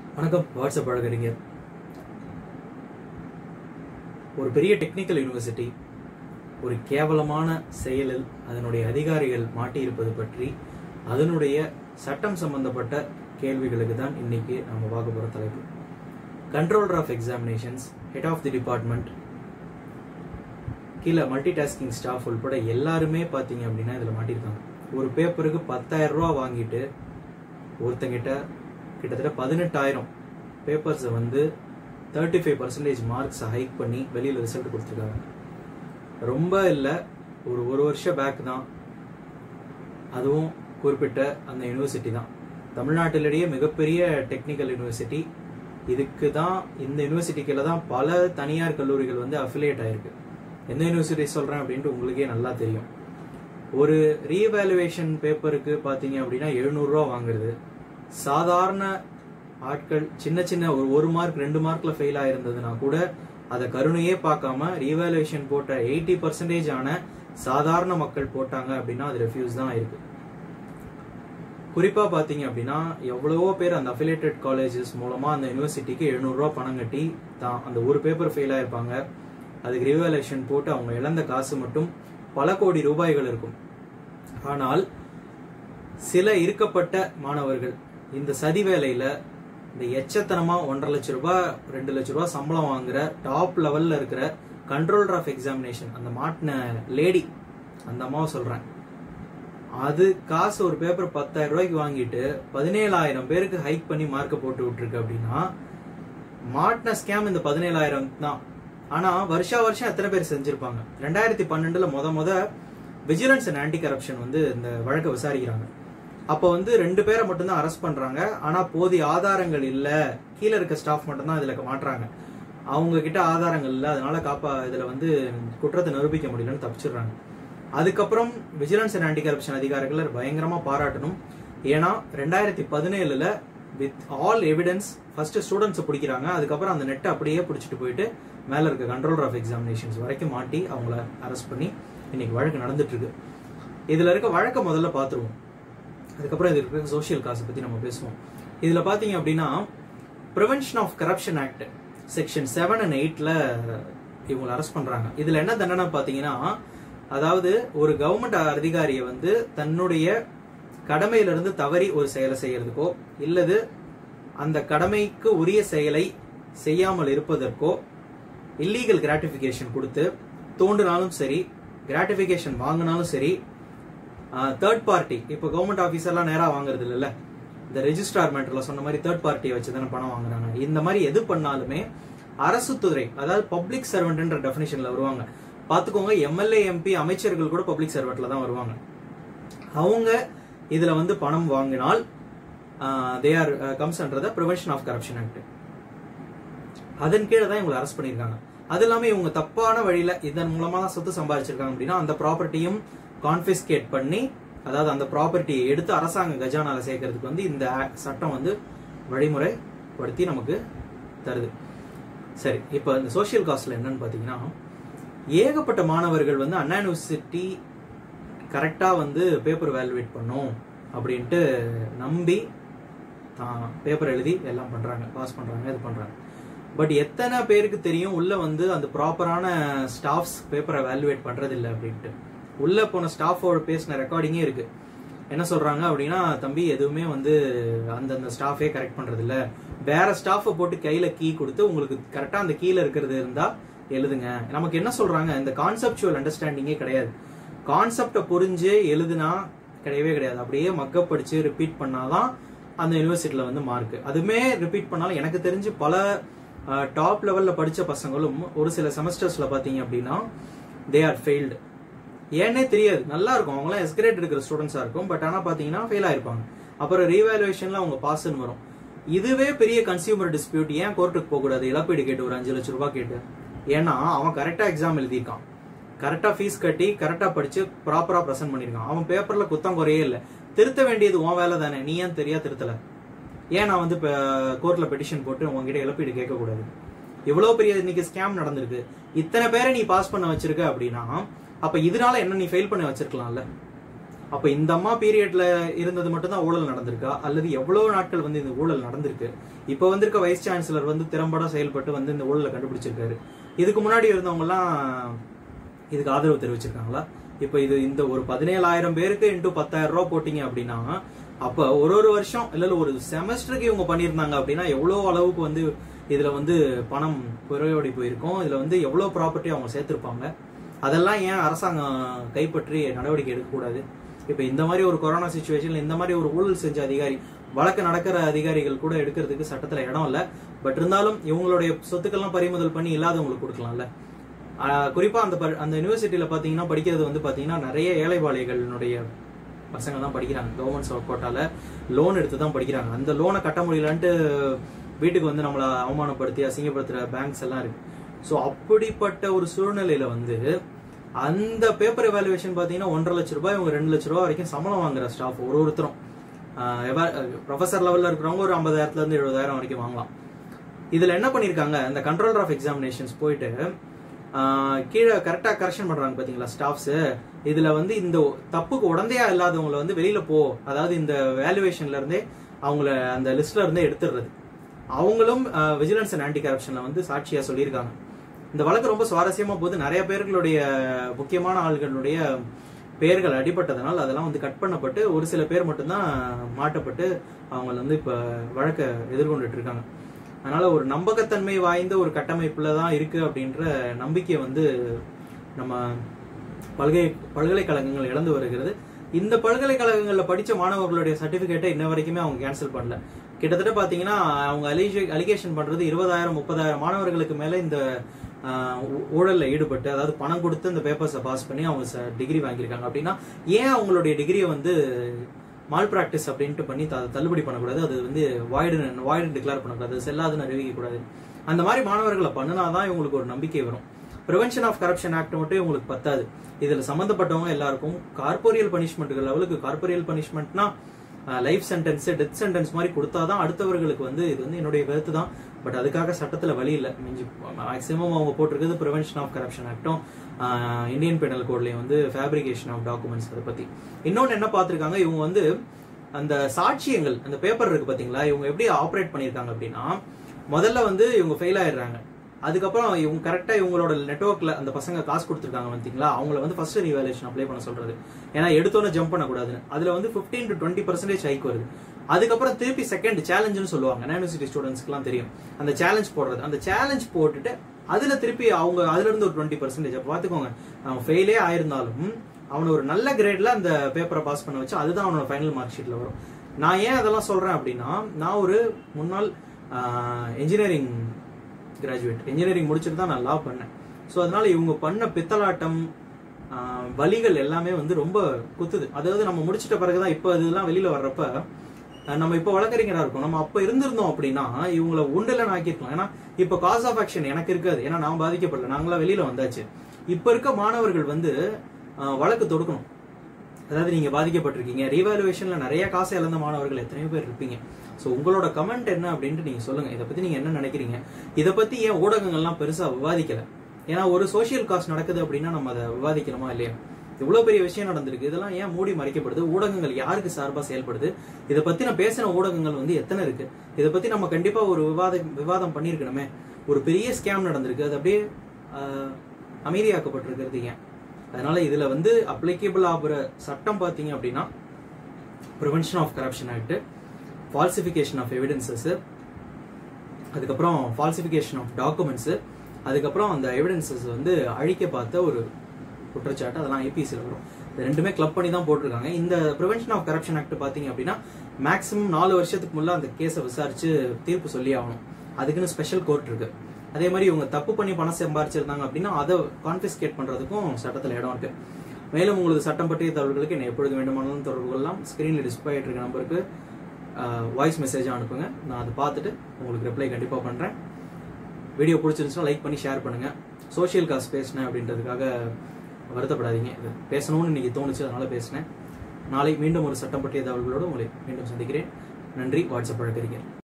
வணக்கம் வாட்ஸ்அப் வழக்கறிஞர் ஒரு பெரிய டெக்னிக்கல் யூனிவர்சிட்டி ஒரு கேவலமான செயலில் அதனுடைய அதிகாரிகள் மாட்டியிருப்பது பற்றி அதனுடைய சட்டம் சம்பந்தப்பட்ட கேள்விகளுக்கு தான் இன்னைக்கு நம்ம பார்க்க போகிற தலைப்பு controller of examinations head of the department கீழே மல்டி டாஸ்கிங் ஸ்டாஃப் உள்பட எல்லாருமே பார்த்தீங்க அப்படின்னா இதில் மாட்டியிருக்காங்க ஒரு பேப்பருக்கு பத்தாயிரம் ரூபா வாங்கிட்டு ஒருத்தங்கிட்ட கிட்டத்தட்ட பதினெட்டாயிரம் பேப்பர்ஸை வந்து தேர்ட்டி ஃபைவ் பர்சன்டேஜ் மார்க்ஸை ஹைக் பண்ணி வெளியில் ரிசல்ட் கொடுத்துருக்காங்க ரொம்ப இல்லை ஒரு ஒரு வருஷம் பேக் தான் அதுவும் குறிப்பிட்ட அந்த யூனிவர்சிட்டி தான் தமிழ்நாட்டிலேயே மிகப்பெரிய டெக்னிக்கல் யூனிவர்சிட்டி இதுக்கு தான் இந்த யூனிவர்சிட்டிக்குள்ள தான் பல தனியார் கல்லூரிகள் வந்து அஃபிலியேட் ஆயிருக்கு எந்த யூனிவர்சிட்டி சொல்கிறேன் அப்படின்ட்டு உங்களுக்கே நல்லா தெரியும் ஒரு ரீவேலுவேஷன் பேப்பருக்கு பார்த்தீங்க அப்படின்னா எழுநூறுரூவா வாங்குறது சாதாரண ஆட்கள் சின்ன சின்ன ஒரு ஒரு மார்க் ரெண்டு மார்க்ல ஃபெயில் ஆயிருந்ததுன்னா கூட அதை கருணையே பார்க்காம ரீவேலுவேஷன் போட்ட எயிட்டி பர்சன்டேஜ் ஆன சாதாரண மக்கள் போட்டாங்க அப்படின்னா அது ரெஃப்யூஸ் தான் ஆயிருக்கு குறிப்பா பாத்தீங்க அப்படின்னா எவ்வளவோ பேர் அந்த அஃபிலேட்டட் காலேஜஸ் மூலமா அந்த யூனிவர்சிட்டிக்கு எழுநூறுரூவா பணம் கட்டி தான் அந்த ஒரு பேப்பர் ஃபெயில் ஆயிருப்பாங்க அதுக்கு ரீவேலுவேஷன் போட்டு அவங்க இழந்த காசு மட்டும் பல கோடி ரூபாய்கள் இருக்கும் ஆனால் சில இருக்கப்பட்ட மாணவர்கள் இந்த சதி வேலையில இந்த எச்சத்தனமா ஒன்றரை லட்ச ரூபாய் ரெண்டு லட்ச ரூபாய் சம்பளம் வாங்குற டாப் லெவல்ல இருக்கிற கண்ட்ரோலர் ஆஃப் எக்ஸாமினேஷன் அந்த மாட்டின லேடி அந்த அம்மாவை சொல்றேன் அது காசு ஒரு பேப்பர் பத்தாயிரம் ரூபாய்க்கு வாங்கிட்டு பதினேழாயிரம் பேருக்கு ஹைக் பண்ணி மார்க்க போட்டு விட்டுருக்கு அப்படின்னா மாட்டின ஸ்கேம் இந்த பதினேழாயிரம் தான் ஆனா வருஷா வருஷம் எத்தனை பேர் செஞ்சிருப்பாங்க ரெண்டாயிரத்தி பன்னெண்டுல முத முத விஜிலன்ஸ் அண்ட் ஆன்டி கரப்ஷன் வந்து இந்த வழக்கை விசாரிக்கிறாங்க அப்போ வந்து ரெண்டு பேரை மட்டும்தான் அரெஸ்ட் பண்றாங்க ஆனா போதிய ஆதாரங்கள் இல்ல கீழே இருக்க ஸ்டாஃப் மட்டும்தான் இதுல மாட்டுறாங்க அவங்க கிட்ட ஆதாரங்கள் இல்ல அதனால காப்பா இதுல வந்து குற்றத்தை நிரூபிக்க முடியலன்னு தப்பிச்சிடுறாங்க அதுக்கப்புறம் விஜிலன்ஸ் அண்ட் ஆன்டி கரப்ஷன் அதிகாரிகள் பயங்கரமா பாராட்டணும் ஏன்னா ரெண்டாயிரத்தி பதினேழுல with all evidence first students பிடிக்கிறாங்க அதுக்கப்புறம் அந்த நெட்டை அப்படியே பிடிச்சிட்டு போயிட்டு மேல இருக்க கண்ட்ரோலர் ஆஃப் எக்ஸாமினேஷன்ஸ் வரைக்கும் மாட்டி அவங்கள அரெஸ்ட் பண்ணி இன்னைக்கு வழக்கு நடந்துட்டு இருக்கு இதுல இருக்க வழக்கை முதல்ல பார்த்துருவோம் அதுக்கப்புறம் இதுல இருக்க சோஷியல் காசை பத்தி நம்ம பேசுவோம் இதுல பாத்தீங்க அப்படின்னா prevention of corruption act section seven and எயிட்ல இவங்களை அரெஸ்ட் பண்றாங்க இதுல என்ன தண்டனை பாத்தீங்கன்னா அதாவது ஒரு கவர்மெண்ட் அதிகாரியை வந்து தன்னுடைய கடமையிலிருந்து தவறி ஒரு செயலை செய்யறதுக்கோ இல்லது அந்த கடமைக்கு உரிய செயலை செய்யாமல் இருப்பதற்கோ இல்லீகல் கிராட்டிபிகேஷன் கொடுத்து தோண்டினாலும் சரி கிராட்டிபிகேஷன் வாங்கினாலும் சரி தேர்ட் பார்ட்டி இப்போ கவர்மெண்ட் ஆஃபீஸர்லாம் நேராக வாங்குறது இல்லைல்ல இந்த ரெஜிஸ்ட்ரார் மேட்டர்ல சொன்ன மாதிரி தேர்ட் பார்ட்டியை வச்சு தானே பணம் வாங்குறாங்க இந்த மாதிரி எது பண்ணாலுமே அரசு துறை அதாவது பப்ளிக் சர்வெண்ட்ன்ற டெஃபினேஷன்ல வருவாங்க பார்த்துக்கோங்க எம்எல்ஏ எம்பி அமைச்சர்கள் கூட பப்ளிக் சர்வெண்ட்ல தான் வருவாங்க அவங்க இதுல வந்து பணம் வாங்கினால் they are comes under the prevention of corruption act அதன் கீழே தான் இவங்களை அரெஸ்ட் பண்ணியிருக்காங்க அது இல்லாம இவங்க தப்பான வழியில இதன் மூலமா தான் சொத்து சம்பாதிச்சிருக்காங்க அப்படின்னா அந்த ப்ராப்பர்ட்டியும் கான்பிஸ்கேட் பண்ணி அதாவது அந்த ப்ராப்பர்ட்டியை எடுத்து அரசாங்க கஜானால சேர்க்கறதுக்கு வந்து இந்த சட்டம் வந்து வழிமுறைப்படுத்தி நமக்கு தருது சரி இப்போ இந்த சோசியல் காஸ்ட்ல என்னன்னு பாத்தீங்கன்னா ஏகப்பட்ட மாணவர்கள் வந்து அண்ணா யூனிவர்சிட்டி கரெக்டா வந்து பேப்பர் வேல்யூவேட் பண்ணும் அப்படின்ட்டு நம்பி தான் பேப்பர் எழுதி எல்லாம் பண்றாங்க பாஸ் பண்றாங்க இது பண்றாங்க பட் எத்தனை பேருக்கு தெரியும் உள்ள வந்து அந்த ப்ராப்பரான ஸ்டாஃப்ஸ் பேப்பரை வேல்யூவேட் பண்றது இல்லை அப்படின்ட்டு உள்ள போன ஸ்டாஃபோட பேசின ரெக்கார்டிங்கே இருக்கு என்ன சொல்றாங்க அப்படின்னா தம்பி எதுவுமே வந்து அந்தந்த ஸ்டாஃபே கரெக்ட் பண்றது இல்ல வேற ஸ்டாஃபை போட்டு கையில கீ கொடுத்து உங்களுக்கு கரெக்டா அந்த கீழே இருக்கிறது இருந்தா எழுதுங்க நமக்கு என்ன சொல்றாங்க இந்த கான்செப்டுவல் அண்டர்ஸ்டாண்டிங்கே கிடையாது கான்செப்டை புரிஞ்சு எழுதுனா கிடையவே கிடையாது அப்படியே மக்கப் படிச்சு ரிப்பீட் பண்ணாதான் அந்த யூனிவர்சிட்டியில வந்து மார்க் அதுவுமே ரிப்பீட் பண்ணாலும் எனக்கு தெரிஞ்சு பல டாப் லெவல்ல படிச்ச பசங்களும் ஒரு சில செமஸ்டர்ஸ்ல பாத்தீங்க அப்படின்னா தே ஆர் ஃபெயில்டு ஏன்னே தெரியாது நல்லா இருக்கும் அவங்களாம் எஸ்கிரேட் இருக்கிற ஸ்டூடெண்ட்ஸா இருக்கும் பட் ஆனா பாத்தீங்கன்னா ஃபெயில் ஆயிருப்பாங்க அப்புறம் ரீவேலுவேஷன்ல அவங்க பாஸ்ன்னு வரும் இதுவே பெரிய கன்சியூமர் டிஸ்பியூட் ஏன் கோர்ட்டுக்கு போக கூடாது இழப்பீடு கேட்டு ஒரு அஞ்சு லட்சம் ரூபாய் கேட்டு ஏன்னா அவன் கரெக்டா எக்ஸாம் எழுதியிருக்கான் கரெக்டா ஃபீஸ் கட்டி கரெக்டா படிச்சு ப்ராப்பரா ப்ரெசென்ட் பண்ணிருக்கான் அவன் பேப்பர்ல குத்தம் குறையே இல்லை திருத்த வேண்டியது உன் வேலை தானே நீ ஏன் தெரியா திருத்தல ஏன் நான் வந்து இப்போ கோர்ட்ல பெட்டிஷன் போட்டு உங்ககிட்ட இழப்பீடு கேட்க கூடாது இவ்வளவு பெரிய இன்னைக்கு ஸ்கேம் நடந்திருக்கு இத்தனை பேரை நீ பாஸ் பண்ண வச்சிருக்க அப்படின்னா அப்ப இதனால என்ன நீ ஃபெயில் பண்ண வச்சிருக்கலாம்ல அப்ப இந்த அம்மா பீரியட்ல இருந்தது மட்டும்தான் ஊழல் நடந்திருக்கா அல்லது எவ்வளவு நாட்கள் வந்து இந்த ஊழல் நடந்திருக்கு இப்ப வந்திருக்க வைஸ் சான்சலர் வந்து திறம்பட செயல்பட்டு வந்து இந்த ஊழலை கண்டுபிடிச்சிருக்காரு இதுக்கு முன்னாடி இருந்தவங்க எல்லாம் இதுக்கு ஆதரவு தெரிவிச்சிருக்காங்களா இப்ப இது இந்த ஒரு பதினேழாயிரம் பேருக்கு இன்டூ பத்தாயிரம் ரூபாய் போட்டீங்க அப்படின்னா அப்ப ஒரு ஒரு வருஷம் இல்ல ஒரு செமஸ்டருக்கு இவங்க பண்ணியிருந்தாங்க அப்படின்னா எவ்வளவு அளவுக்கு வந்து இதுல வந்து பணம் குறையோடி போயிருக்கும் இதுல வந்து எவ்வளவு ப்ராப்பர்ட்டி அவங்க சேர்த்திருப்பாங்க அதெல்லாம் ஏன் அரசாங்கம் கைப்பற்றி நடவடிக்கை எடுக்கக்கூடாது இப்ப இந்த மாதிரி ஒரு கொரோனா சுச்சுவேஷன்ல இந்த மாதிரி ஒரு ஊழல் செஞ்ச அதிகாரி வழக்கு நடக்கிற அதிகாரிகள் கூட எடுக்கிறதுக்கு சட்டத்துல இடம் இல்ல பட் இருந்தாலும் இவங்களுடைய சொத்துக்கள்லாம் பறிமுதல் பண்ணி இல்லாதவங்களுக்கு கொடுக்கலாம்ல ஆஹ் குறிப்பா அந்த ப- அந்த யூனிவர்சிட்டியில பாத்தீங்கன்னா படிக்கிறது வந்து பாத்தீங்கன்னா நிறைய ஏழைவாளிகளினுடைய பசங்க தான் படிக்கிறாங்க கவர்மெண்ட் கோட்டால லோன் எடுத்து தான் படிக்கிறாங்க அந்த லோனை கட்ட முடியலன்ட்டு வீட்டுக்கு வந்து நம்மள அவமானப்படுத்தி அசிங்கப்படுத்துற பேங்க்ஸ் எல்லாம் இருக்கு ஸோ அப்படிப்பட்ட ஒரு சூழ்நிலையில வந்து அந்த பேப்பர் எவாலுவேஷன் பாத்தீங்கன்னா ஒன்றரை லட்ச ரூபாய் இவங்க ரெண்டு லட்ச ரூபாய் வரைக்கும் சம்பளம் வாங்குற ஸ்டாஃப் ஒரு ஒருத்தரும் ப்ரொஃபசர் லெவல்ல இருக்கிறவங்க ஒரு ஐம்பதாயிரத்துல இருந்து எழுபதாயிரம் வரைக்கும் வாங்கலாம் இதுல என்ன பண்ணிருக்காங்க இந்த கண்ட்ரோலர் ஆஃப் எக்ஸாமினேஷன்ஸ் போயிட்டு ஆஹ், கீழே கரெக்டா கரெக்ஷன் பண்றாங்க பாத்தீங்களா ஸ்டாஃப்ஸ் இதுல வந்து இந்த தப்புக்கு உடந்தையா இல்லாதவங்கள வந்து வெளியில போ அதாவது இந்த வேல்யூவேஷன்ல இருந்தே அவங்கள அந்த லிஸ்ட்ல இருந்தே எடுத்துடுறது அவங்களும் விஜிலன்ஸ் அண்ட் ஆன்டி கரப்ஷன்ல வந்து சாட்சியா சொல்லியிருக்காங்க இந்த வழக்கு ரொம்ப சுவாரஸ்யமா போது நிறைய பேர்களுடைய முக்கியமான ஆள்களுடைய பெயர்கள் அடிபட்டதனால் அதெல்லாம் வந்து கட் பண்ணப்பட்டு ஒரு சில பேர் மட்டும்தான் மாட்டப்பட்டு அவங்க வந்து இப்ப வழக்கை எதிர்கொண்டுட்டு இருக்காங்க அதனால ஒரு நம்பகத்தன்மை வாய்ந்த ஒரு கட்டமைப்புல தான் இருக்கு அப்படின்ற நம்பிக்கை வந்து நம்ம பல்கலை பல்கலைக்கழகங்கள் இழந்து வருகிறது இந்த பல்கலைக்கழகங்கள்ல படிச்ச மாணவர்களுடைய சர்டிபிகேட்டை இன்ன வரைக்குமே அவங்க கேன்சல் பண்ணல கிட்டத்தட்ட பாத்தீங்கன்னா அவங்க அலிகேஷன் பண்றது இருபதாயிரம் முப்பதாயிரம் மாணவர்களுக்கு மேல இந்த ஆஹ், ஊ- ஊழல்ல ஈடுபட்டு அதாவது பணம் கொடுத்து இந்த பேப்பர்ஸை பாஸ் பண்ணி அவங்க டிகிரி வாங்கியிருக்காங்க அப்படின்னா ஏன் அவங்களுடைய டிகிரியை வந்து மால் பிராக்டிஸ் அப்படின்ட்டு பண்ணி த- தள்ளுபடி பண்ணக்கூடாது அது வந்து வாய்டு வாய்டு டிக்ளேர் பண்ணக்கூடாது அது செல்லாதுன்னு அறிவிக்க கூடாது அந்த மாதிரி மாணவர்களை பண்ணினாதான் இவங்களுக்கு ஒரு நம்பிக்கை வரும் ப்ரிவென்ஷன் ஆஃப் கரப்ஷன் ஆக்ட் மட்டும் இவங்களுக்கு பத்தாது இதுல சம்பந்தப்பட்டவங்க எல்லாருக்கும் கார்போரியல் பனிஷ்மெண்ட்டுகள் லெவலுக்கு கார்போரியல் பனிஷ்மெண்ட்னா லைஃப் சென்டென்ஸ் டெத் சென்டென்ஸ் மாதிரி கொடுத்தாதான் அடுத்தவர்களுக்கு வந்து இது வந்து என்னுடைய கருத்து தான் பட் அதுக்காக சட்டத்துல வழி இல்லை மிஞ்சி மேக்சிமம் அவங்க போட்டிருக்கிறது ப்ரிவென்ஷன் ஆஃப் கரப்ஷன் ஆக்டும் இந்தியன் பெனல் கோட்லயும் வந்து ஃபேப்ரிகேஷன் ஆஃப் டாக்குமெண்ட்ஸ் அதை பத்தி இன்னொன்னு என்ன பார்த்திருக்காங்க இவங்க வந்து அந்த சாட்சியங்கள் அந்த பேப்பர் இருக்கு பாத்தீங்களா இவங்க எப்படி ஆப்ரேட் பண்ணிருக்காங்க அப்படின்னா முதல்ல வந்து இவங்க ஃபெயில் ஆயிடுறாங்க அதுக்கப்புறம் இவங்க கரெக்டா இவங்களோட நெட்ஒர்க்ல அந்த பசங்க காசு கொடுத்துருக்காங்க பார்த்தீங்களா அவங்கள வந்து ஃபர்ஸ்ட் ரீவேலேஷன் அப்ளை பண்ண சொல்றது ஏன்னா எடுத்தோன்னே ஜம்ப் பண்ணக்கூடாதுன்னு அதுல வந்து 15 டு டுவெண்ட்டி பர்சன்டேஜ் ஹைக் வருது அதுக்கப்புறம் திருப்பி செகண்ட் சேலஞ்சுன்னு சொல்லுவாங்க யூனிவர்சிட்டி ஸ்டூடெண்ட்ஸ்க்குலாம் தெரியும் அந்த சேலஞ்ச் போடுறது அந்த சேலஞ்ச் போட்டுட்டு அதுல திருப்பி அவங்க அதுல இருந்து ஒரு டுவெண்ட்டி பர்சன்டேஜ் பாத்துக்கோங்க அவன் ஃபெயிலே ஆயிருந்தாலும் அவனை ஒரு நல்ல கிரேட்ல அந்த பேப்பரை பாஸ் பண்ண வச்சு அதுதான் அவனோட ஃபைனல் மார்க் ஷீட்ல வரும் நான் ஏன் அதெல்லாம் சொல்றேன் அப்படின்னா நான் ஒரு முன்னாள் இன்ஜினியரிங் கிராஜுவேட் இன்ஜினியரிங் முடிச்சுட்டு தான் நான் லா பண்ணேன் ஸோ அதனால இவங்க பண்ண பித்தலாட்டம் ஆஹ், வலிகள் எல்லாமே வந்து ரொம்ப குத்துது அதாவது நம்ம முடிச்சிட்ட பிறகுதான் இப்போ இதெல்லாம் வெளியில வர்றப்ப ஆஹ், நம்ம இப்போ வழக்கறிஞரா இருக்கோம் நம்ம அப்ப இருந்திருந்தோம் அப்படின்னா இவங்களை உண்டலன்னு ஆக்கியிருக்கலாம் ஏன்னா இப்போ காஸ் ஆஃப் ஆக்ஷன் எனக்கு இருக்காது ஏன்னா நான் பாதிக்கப்படல நாங்களாம் வெளியில வந்தாச்சு இப்ப இருக்க மாணவர்கள் வந்து ஆஹ், வழக்கு தொடுக்கணும் அதாவது நீங்க பாதிக்கப்பட்டிருக்கீங்க ரீவாலுவேஷன்ல நிறைய காசு இழந்த மாணவர்கள் எத்தனையோ பேர் இருப்பீங்க சோ உங்களோட கமெண்ட் என்ன அப்படின்ட்டு நீங்க சொல்லுங்க இதை பத்தி நீங்க என்ன நினைக்கிறீங்க இதை பத்தி ஏன் ஊடகங்கள்லாம் பெருசா விவாதிக்கல ஏன்னா ஒரு சோஷியல் காஸ்ட் நடக்குது அப்படின்னா நம்ம அதை விவாதிக்கணுமா இல்லையா இவ்வளவு பெரிய விஷயம் நடந்திருக்கு இதெல்லாம் ஏன் மூடி மறைக்கப்படுது ஊடகங்கள் யாருக்கு சார்பா செயல்படுது இதை பத்தி நான் பேசின ஊடகங்கள் வந்து எத்தனை இருக்கு இதை பத்தி நம்ம கண்டிப்பா ஒரு விவாதம் விவாதம் பண்ணியிருக்கணுமே ஒரு பெரிய ஸ்கேம் நடந்திருக்கு அது அப்படியே ஆஹ், அமைதியாக்கப்பட்டிருக்கிறது ஏன் அதனால இதுல வந்து அப்ளிகபிள் ஆகுற சட்டம் பாத்தீங்க அப்படின்னா prevention of corruption act falsification of evidences அதுக்கப்புறம் ஃபால்சிஃபிகேஷன் ஆஃப் டாக்குமெண்ட்ஸ் அதுக்கப்புறம் அந்த எவிடன்சஸ் வந்து அழிக்க பார்த்த ஒரு குற்றச்சாட்டு அதெல்லாம் ஐபிசியில் வரும் இது ரெண்டுமே கிளப் பண்ணி தான் போட்டிருக்காங்க இந்த ப்ரிவென்ஷன் ஆஃப் கரப்ஷன் ஆக்ட் பாத்தீங்க அப்படின்னா மேக்ஸிமம் நாலு வருஷத்துக்கு முள்ள அந்த கேஸை விசாரிச்சு தீர்ப்பு சொல்லி ஆகணும் அதுக்குன்னு ஸ்பெஷல் கோர்ட் இருக்கு அதே மாதிரி இவங்க தப்பு பண்ணி பணம் சம்பாரிச்சிருந்தாங்க அப்படின்னா அதை கான்பிஸ்கேட் பண்றதுக்கும் சட்டத்தில் இடம் இருக்கு மேலும் உங்களுக்கு சட்டம் பற்றிய தகவல்களுக்கு என்ன எப்பொழுது வேண்டுமானாலும் தொடர்பு கொள்ளலாம் ஸ்கிரீனில் டிஸ்பிளே ஆயிட்டு இருக்க நம்பருக்கு வாய்ஸ் மெசேஜாக அனுப்புங்க நான் அதை பார்த்துட்டு உங்களுக்கு ரிப்ளை கண்டிப்பாக பண்ணுறேன் வீடியோ பிடிச்சிருந்துச்சுன்னா லைக் பண்ணி ஷேர் பண்ணுங்க சோஷியல் காஸ் பேசினேன் அப்படின்றதுக்காக வருத்தப்படாதீங்க இது பேசணும்னு இன்னைக்கு தோணுச்சு அதனால பேசினேன் நாளை மீண்டும் ஒரு சட்டம் பற்றிய தகவல்களோடு உங்களை மீண்டும் சந்திக்கிறேன் நன்றி வாட்ஸ்அப் வழக்கறிஞர்